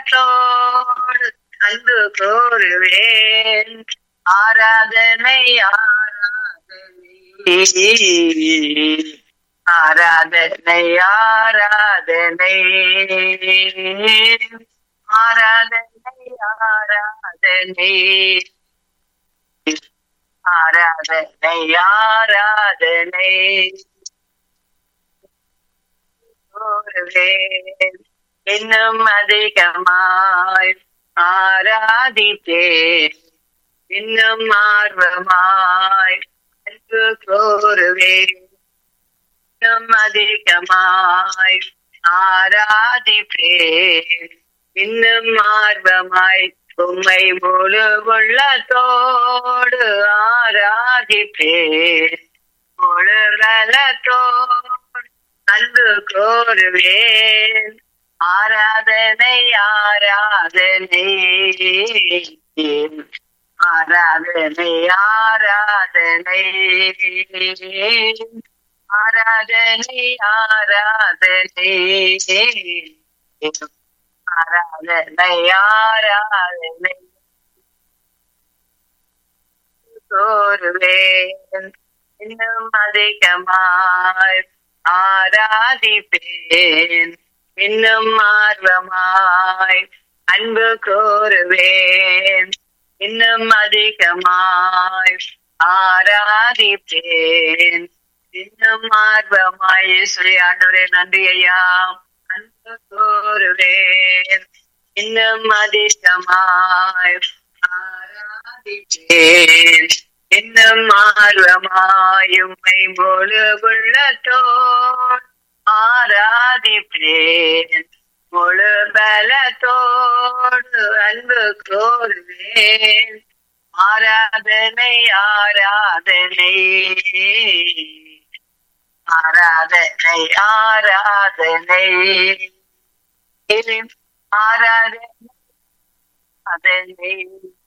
உள்ளத்தோடு அன்பு கோருவேன் ஆராதனை ஆராதனை ஆராதனை ஆராதனை ஆராதனை ஆராதனை ஆராதனை ஆராதனை கூறுவேன் இன்னும் அதிகமாய் ஆராதிப்பேன் இன்னும் ஆர்வமாய் அன்பு கோருவேன் இன்னும் அதிகமாய் ஆராதிப்பேன் இன்னும் ஆர்வமாய் உம்மை முழு உள்ளத்தோடு ஆராதிப்பேன் முழு நலத்தோடு அன்பு கோருவேன் ஆராதனை ஆராதனை ஆராதனை ஆராதனை ஆராதனை ஆராதனை ஆராதனை ஆராதனை கோருவேன் இன்னும் அதிகமாய் ஆராதிப்பேன் இன்னும் ஆர்வமாய் அன்பு கோருவேன் இன்னும் அதிகமாய் ஆராதிப்பேன் இன்னும் ஆர்வமாய் இயேசுவே ஆண்டவரே நன்றி ஐயா அன்பு கோருவேன் இன்னும் அதிகமாய் ஆராதிப்பேன் இன்னும் ஆர்வமாயும்மை முழு உள்ளத்தோடு ஆராதிப்பேன் முழு பலத்தோடு அன்பு கோருவேன் ஆராதனை ஆராதனை ஆராதனை ஆராதனை ஆராதனை அதனை